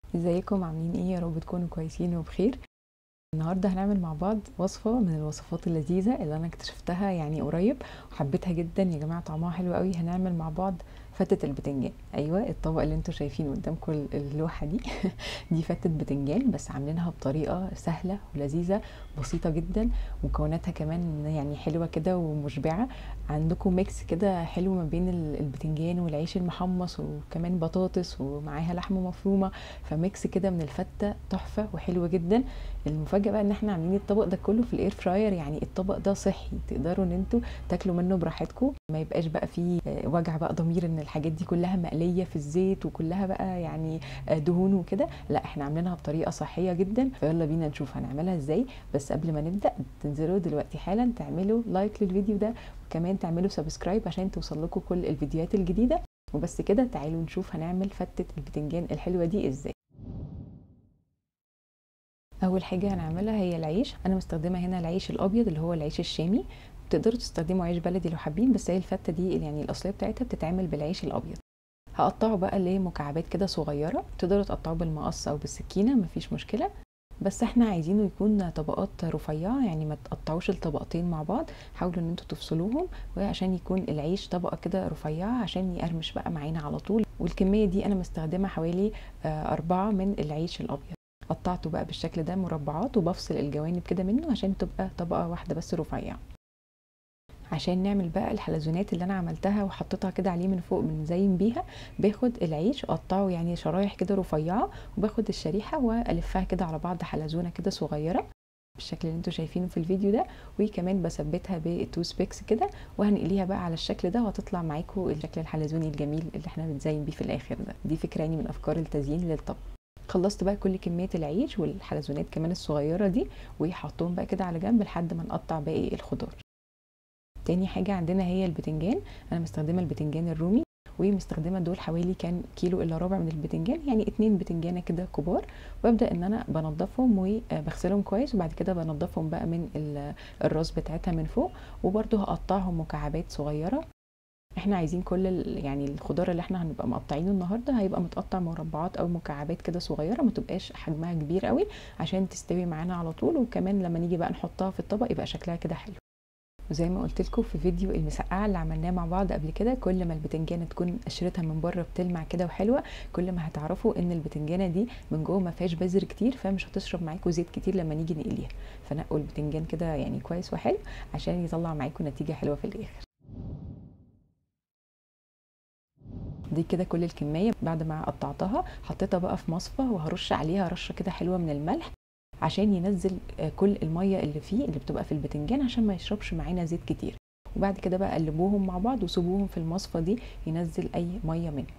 ازيكم عاملين ايه يا رب تكونوا كويسين وبخير النهارده هنعمل مع بعض وصفه من الوصفات اللذيذه اللي انا اكتشفتها يعني قريب وحبيتها جدا يا جماعه طعمها حلو قوي هنعمل مع بعض فتة البتنجان ايوه الطبق اللي انتوا شايفينه قدامكم اللوحه دي دي فتة بتنجان بس عاملينها بطريقه سهله ولذيذه بسيطه جدا مكوناتها كمان يعني حلوه كده ومشبعه عندكم ميكس كده حلو ما بين البتنجان والعيش المحمص وكمان بطاطس ومعاها لحمه مفرومه فميكس كده من الفته تحفه وحلوه جدا المفاجاه بقى ان احنا عاملين الطبق ده كله في الاير فراير يعني الطبق ده صحي تقدروا ان انتوا تاكلوا منه براحتكم ما يبقاش بقى فيه وجع بقى ضمير ان الحاجات دي كلها مقليه في الزيت وكلها بقى يعني دهون وكده لا احنا عاملينها بطريقه صحيه جدا فيلا بينا نشوف هنعملها ازاي بس قبل ما نبدا تنزلوا دلوقتي حالا تعملوا لايك للفيديو ده وكمان تعملوا سبسكرايب عشان توصل لكم كل الفيديوهات الجديده وبس كده تعالوا نشوف هنعمل فتة البتنجان الحلوة دي ازاي اول حاجة هنعملها هي العيش انا مستخدمة هنا العيش الابيض اللي هو العيش الشامي تقدروا تستخدموا عيش بلدي لو حابين بس هي الفتة دي يعني الاصلية بتاعتها بتتعمل بالعيش الابيض هقطعه بقى لمكعبات كده صغيرة تقدروا تقطعوه بالمقص او بالسكينة مفيش مشكلة بس احنا عايزينه يكون طبقات رفيعه يعني ما تقطعوش الطبقتين مع بعض حاولوا ان انتوا تفصلوهم وعشان يكون العيش طبقه كده رفيعه عشان يقرمش بقى معانا على طول والكميه دي انا مستخدمه حوالي أربعة من العيش الابيض قطعته بقى بالشكل ده مربعات وبفصل الجوانب كده منه عشان تبقى طبقه واحده بس رفيعه عشان نعمل بقى الحلزونات اللي انا عملتها وحطيتها كده عليه من فوق بنزين بيها باخد العيش اقطعه يعني شرايح كده رفيعه وباخد الشريحه والفها كده على بعض حلزونه كده صغيره بالشكل اللي انتوا شايفينه في الفيديو ده وكمان بثبتها بالتوس بيكس كده وهنقليها بقى على الشكل ده وهتطلع معاكم الشكل الحلزوني الجميل اللي احنا بنزين بيه في الاخر ده دي فكره يعني من افكار التزيين للطبق خلصت بقى كل كميه العيش والحلزونات كمان الصغيره دي وحطهم بقى كده على جنب لحد ما نقطع باقي الخضار تاني حاجة عندنا هي البتنجان أنا مستخدمة البتنجان الرومي ومستخدمة دول حوالي كان كيلو إلا ربع من البتنجان يعني اتنين بتنجانة كده كبار وابدأ ان انا بنضفهم وبغسلهم كويس وبعد كده بنضفهم بقى من الراس بتاعتها من فوق وبرده هقطعهم مكعبات صغيرة احنا عايزين كل يعني الخضار اللي احنا هنبقى مقطعينه النهارده هيبقى متقطع مربعات او مكعبات كده صغيره ما تبقاش حجمها كبير قوي عشان تستوي معانا على طول وكمان لما نيجي بقى نحطها في الطبق يبقى شكلها كده حلو وزي ما قلت لكم في فيديو المسقعه اللي عملناه مع بعض قبل كده كل ما البتنجانه تكون قشرتها من بره بتلمع كده وحلوه كل ما هتعرفوا ان البتنجانه دي من جوه ما فيهاش بذر كتير فمش هتشرب معاكم زيت كتير لما نيجي نقليها فنقوا البتنجان كده يعني كويس وحلو عشان يطلع معاكم نتيجه حلوه في الاخر دي كده كل الكميه بعد ما قطعتها حطيتها بقى في مصفى وهرش عليها رشه كده حلوه من الملح عشان ينزل كل الميه اللي فيه اللي بتبقى في البتنجان عشان ما يشربش معانا زيت كتير وبعد كده بقى قلبوهم مع بعض وسيبوهم في المصفى دي ينزل اي ميه منه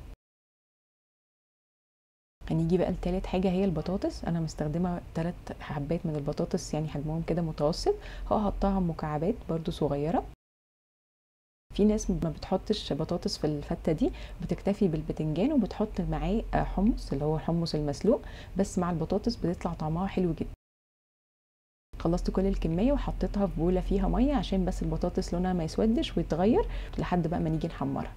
هنيجي بقى لتالت حاجة هي البطاطس أنا مستخدمة تلات حبات من البطاطس يعني حجمهم كده متوسط هقطعها مكعبات برضو صغيرة في ناس ما بتحطش بطاطس في الفته دي بتكتفي بالبتنجان وبتحط معاه حمص اللي هو الحمص المسلوق بس مع البطاطس بتطلع طعمها حلو جدا خلصت كل الكميه وحطيتها في بوله فيها ميه عشان بس البطاطس لونها ما يسودش ويتغير لحد بقى ما نيجي نحمرها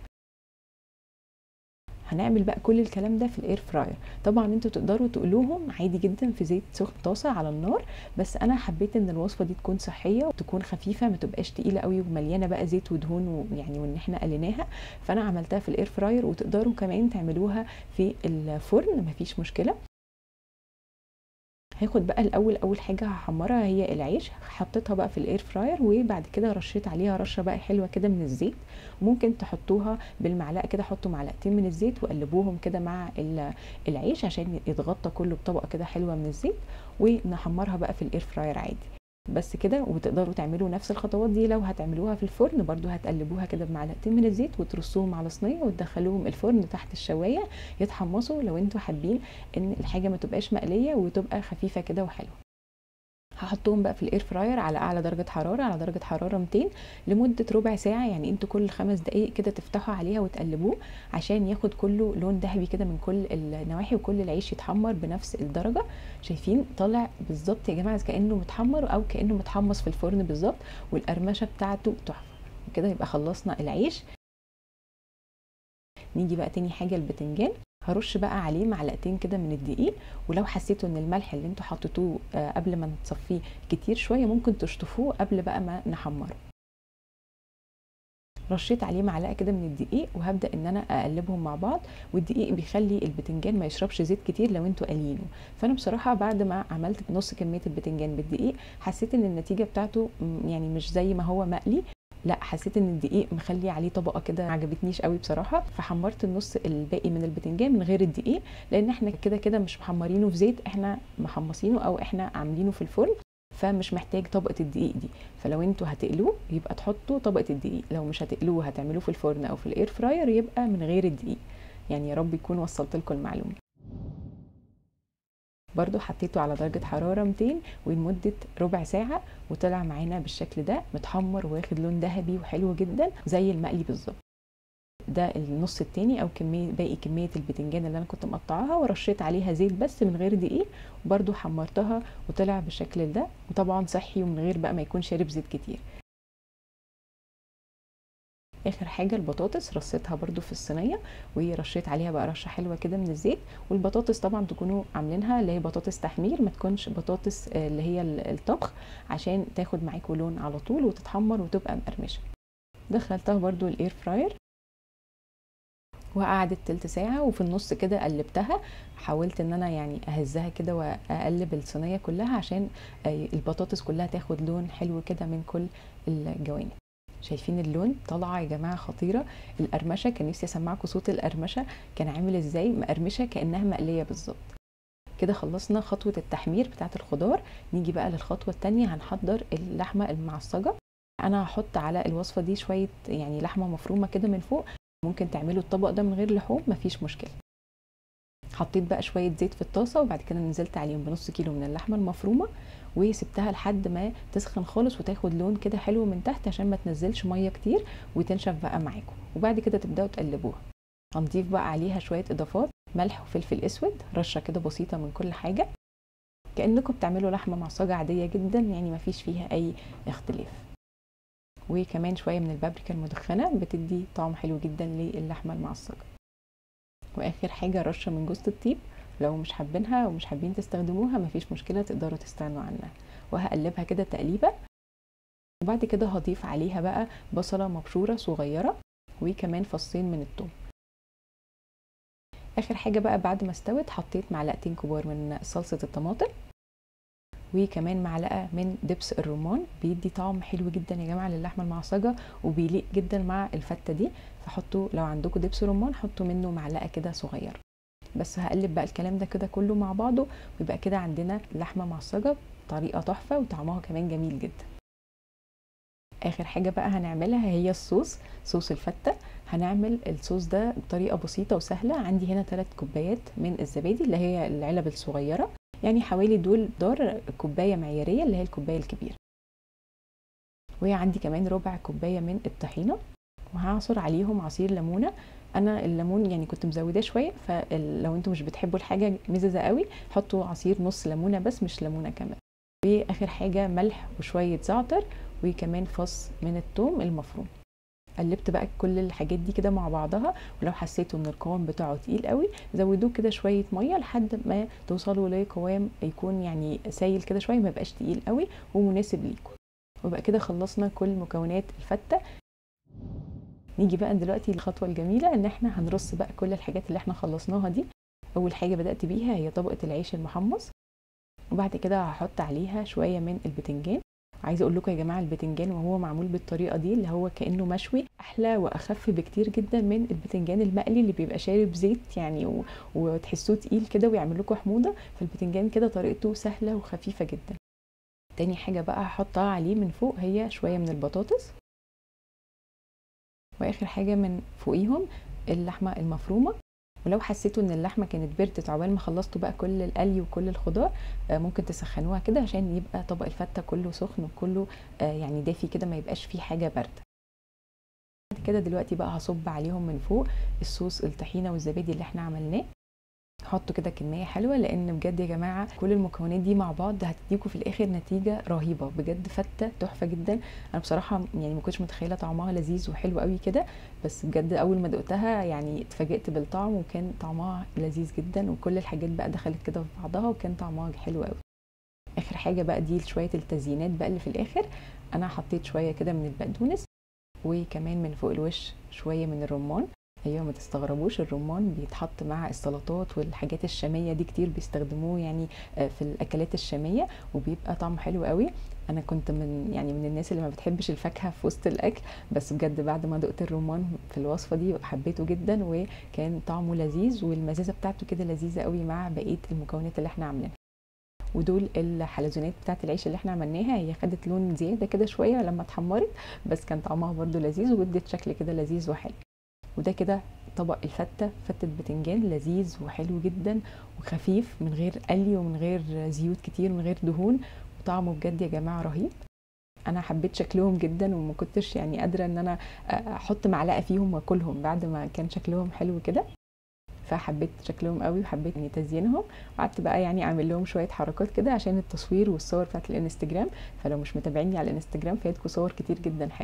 هنعمل بقى كل الكلام ده في الاير فراير طبعا انتوا تقدروا تقلوهم عادي جدا في زيت سخن طاسه على النار بس انا حبيت ان الوصفه دي تكون صحيه وتكون خفيفه ما تبقاش تقيله قوي ومليانه بقى زيت ودهون ويعني وان احنا قليناها فانا عملتها في الاير فراير وتقدروا كمان تعملوها في الفرن مفيش مشكله هاخد بقى الاول اول حاجه هحمرها هي العيش حطيتها بقى في الاير فراير وبعد كده رشيت عليها رشه بقى حلوه كده من الزيت ممكن تحطوها بالمعلقه كده حطوا معلقتين من الزيت وقلبوهم كده مع العيش عشان يتغطى كله بطبقه كده حلوه من الزيت ونحمرها بقى في الاير فراير عادي بس كده وتقدروا تعملوا نفس الخطوات دي لو هتعملوها في الفرن برضو هتقلبوها كده بمعلقتين من الزيت وترصوهم على صينيه وتدخلوهم الفرن تحت الشوايه يتحمصوا لو انتوا حابين ان الحاجه ما تبقاش مقليه وتبقى خفيفه كده وحلوه هحطهم بقى في الاير فراير على اعلى درجه حراره على درجه حراره 200 لمده ربع ساعه يعني انتوا كل خمس دقائق كده تفتحوا عليها وتقلبوه عشان ياخد كله لون ذهبي كده من كل النواحي وكل العيش يتحمر بنفس الدرجه شايفين طالع بالظبط يا جماعه كانه متحمر او كانه متحمص في الفرن بالظبط والقرمشه بتاعته تحفه كده يبقى خلصنا العيش نيجي بقى تاني حاجه البتنجان هرش بقى عليه معلقتين كده من الدقيق ولو حسيتوا ان الملح اللي انتوا حطيتوه آه، قبل ما تصفيه كتير شويه ممكن تشطفوه قبل بقى ما نحمره رشيت عليه معلقه كده من الدقيق وهبدا ان انا اقلبهم مع بعض والدقيق بيخلي البتنجان ما يشربش زيت كتير لو انتوا قالينه فانا بصراحه بعد ما عملت نص كميه البتنجان بالدقيق حسيت ان النتيجه بتاعته م، يعني مش زي ما هو مقلي لا حسيت ان الدقيق مخلي عليه طبقه كده ما عجبتنيش قوي بصراحه فحمرت النص الباقي من البتنجان من غير الدقيق لان احنا كده كده مش محمرينه في زيت احنا محمصينه او احنا عاملينه في الفرن فمش محتاج طبقه الدقيق دي فلو انتوا هتقلوه يبقى تحطوا طبقه الدقيق لو مش هتقلوه هتعملوه في الفرن او في الاير فراير يبقى من غير الدقيق يعني يا رب يكون وصلت لكم المعلومه برضو حطيته على درجة حرارة 200 ولمدة ربع ساعة وطلع معانا بالشكل ده متحمر واخد لون ذهبي وحلو جدا زي المقلي بالظبط ده النص التاني او كمية باقي كمية البتنجان اللي انا كنت مقطعاها ورشيت عليها زيت بس من غير دقيق وبرضو حمرتها وطلع بالشكل ده وطبعا صحي ومن غير بقى ما يكون شارب زيت كتير اخر حاجه البطاطس رصيتها برضو في الصينيه ورشيت عليها بقى رشه حلوه كده من الزيت والبطاطس طبعا تكونوا عاملينها اللي هي بطاطس تحمير ما تكونش بطاطس آه، اللي هي ال- الطبخ عشان تاخد معاكوا لون على طول وتتحمر وتبقى مقرمشه دخلتها برضو الاير فراير وقعدت تلت ساعة وفي النص كده قلبتها حاولت ان انا يعني اهزها كده واقلب الصينية كلها عشان آه، البطاطس كلها تاخد لون حلو كده من كل الجوانب شايفين اللون طالعه يا جماعه خطيره القرمشه كان نفسي اسمعكم صوت القرمشه كان عامل ازاي مقرمشه كانها مقليه بالظبط كده خلصنا خطوه التحمير بتاعه الخضار نيجي بقى للخطوه الثانيه هنحضر اللحمه المعصجه انا هحط على الوصفه دي شويه يعني لحمه مفرومه كده من فوق ممكن تعملوا الطبق ده من غير لحوم مفيش مشكله حطيت بقى شويه زيت في الطاسه وبعد كده نزلت عليهم بنص كيلو من اللحمه المفرومه وسبتها لحد ما تسخن خالص وتاخد لون كده حلو من تحت عشان ما تنزلش ميه كتير وتنشف بقى معاكم وبعد كده تبداوا تقلبوها هنضيف بقى عليها شويه اضافات ملح وفلفل اسود رشه كده بسيطه من كل حاجه كانكم بتعملوا لحمه معصجه عاديه جدا يعني ما فيش فيها اي اختلاف وكمان شويه من البابريكا المدخنه بتدي طعم حلو جدا للحمه المعصجه واخر حاجه رشه من جوز الطيب لو مش حابينها ومش حابين تستخدموها مفيش مشكله تقدروا تستغنوا عنها وهقلبها كده تقليبه وبعد كده هضيف عليها بقى بصله مبشوره صغيره وكمان فصين من الثوم اخر حاجه بقى بعد ما استوت حطيت معلقتين كبار من صلصه الطماطم وكمان معلقه من دبس الرمان بيدي طعم حلو جدا يا جماعه للحمه المعصجه وبيليق جدا مع الفته دي فحطوا لو عندكم دبس رمان حطوا منه معلقه كده صغيره بس هقلب بقى الكلام ده كده كله مع بعضه ويبقى كده عندنا لحمه معصجه بطريقه تحفه وطعمها كمان جميل جدا اخر حاجه بقى هنعملها هي الصوص صوص الفته هنعمل الصوص ده بطريقه بسيطه وسهله عندي هنا 3 كوبايات من الزبادي اللي هي العلب الصغيره يعني حوالي دول دار كوبايه معياريه اللي هي الكوبايه الكبيره وعندي كمان ربع كوبايه من الطحينه وهعصر عليهم عصير ليمونه انا الليمون يعني كنت مزوداه شويه فلو انتم مش بتحبوا الحاجه مززه قوي حطوا عصير نص ليمونه بس مش ليمونه كمان واخر حاجه ملح وشويه زعتر وكمان فص من الثوم المفروم قلبت بقى كل الحاجات دي كده مع بعضها ولو حسيتوا ان القوام بتاعه تقيل قوي زودوه كده شويه ميه لحد ما توصلوا لقوام يكون يعني سايل كده شويه ما يبقاش تقيل قوي ومناسب ليكم وبقى كده خلصنا كل مكونات الفته نيجي بقى دلوقتي للخطوه الجميله ان احنا هنرص بقى كل الحاجات اللي احنا خلصناها دي اول حاجه بدات بيها هي طبقه العيش المحمص وبعد كده هحط عليها شويه من البتنجان عايزه اقول لكم يا جماعه البتنجان وهو معمول بالطريقه دي اللي هو كانه مشوي احلى واخف بكتير جدا من البتنجان المقلي اللي بيبقى شارب زيت يعني و... وتحسوه تقيل كده ويعمل لكم حموضه فالبتنجان كده طريقته سهله وخفيفه جدا تاني حاجه بقى هحطها عليه من فوق هي شويه من البطاطس واخر حاجه من فوقيهم اللحمه المفرومه ولو حسيتوا ان اللحمه كانت بردت عقبال ما خلصتوا بقى كل القلي وكل الخضار ممكن تسخنوها كده عشان يبقى طبق الفته كله سخن وكله يعني دافي كده ما يبقاش فيه حاجه بارده بعد كده دلوقتي بقى هصب عليهم من فوق الصوص الطحينه والزبادي اللي احنا عملناه حطوا كده كميه حلوه لان بجد يا جماعه كل المكونات دي مع بعض هتديكوا في الاخر نتيجه رهيبه بجد فته تحفه جدا انا بصراحه يعني ما كنتش متخيله طعمها لذيذ وحلو قوي كده بس بجد اول ما دقتها يعني اتفاجئت بالطعم وكان طعمها لذيذ جدا وكل الحاجات بقى دخلت كده في بعضها وكان طعمها حلو قوي اخر حاجه بقى دي شويه التزيينات بقى اللي في الاخر انا حطيت شويه كده من البقدونس وكمان من فوق الوش شويه من الرمان ايوه ما تستغربوش الرمان بيتحط مع السلطات والحاجات الشاميه دي كتير بيستخدموه يعني في الاكلات الشاميه وبيبقى طعمه حلو قوي انا كنت من يعني من الناس اللي ما بتحبش الفاكهه في وسط الاكل بس بجد بعد ما دقت الرمان في الوصفه دي حبيته جدا وكان طعمه لذيذ والمزازه بتاعته كده لذيذه قوي مع بقيه المكونات اللي احنا عاملينها ودول الحلزونات بتاعت العيش اللي احنا عملناها هي خدت لون زياده كده شويه لما اتحمرت بس كان طعمها برده لذيذ وادت شكل كده لذيذ وحلو وده كده طبق الفته فتة بتنجان لذيذ وحلو جدا وخفيف من غير قلي ومن غير زيوت كتير من غير دهون وطعمه بجد يا جماعه رهيب انا حبيت شكلهم جدا وما كنتش يعني قادره ان انا احط معلقه فيهم واكلهم بعد ما كان شكلهم حلو كده فحبيت شكلهم قوي وحبيت اني تزيينهم وقعدت بقى يعني اعمل لهم شويه حركات كده عشان التصوير والصور بتاعت الانستجرام فلو مش متابعيني على الانستجرام فايتكم صور كتير جدا حلوه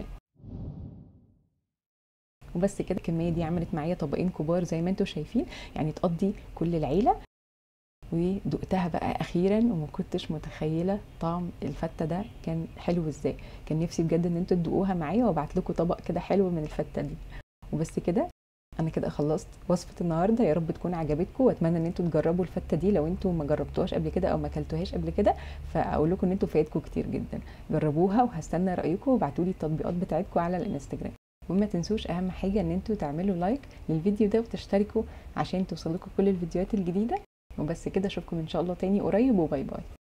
وبس كده الكميه دي عملت معايا طبقين كبار زي ما انتم شايفين يعني تقضي كل العيله ودقتها بقى اخيرا وما كنتش متخيله طعم الفته ده كان حلو ازاي كان نفسي بجد ان انتوا تدوقوها معايا وابعت لكم طبق كده حلو من الفته دي وبس كده انا كده خلصت وصفه النهارده يا رب تكون عجبتكم واتمنى ان انتوا تجربوا الفته دي لو انتوا ما جربتوهاش قبل كده او ما اكلتوهاش قبل كده فاقول لكم ان انتوا فايتكم كتير جدا جربوها وهستنى رايكم وابعتوا لي التطبيقات بتاعتكم على الانستجرام وما تنسوش اهم حاجه ان انتوا تعملوا لايك للفيديو ده وتشتركوا عشان توصلكم كل الفيديوهات الجديده وبس كده اشوفكم ان شاء الله تاني قريب وباي باي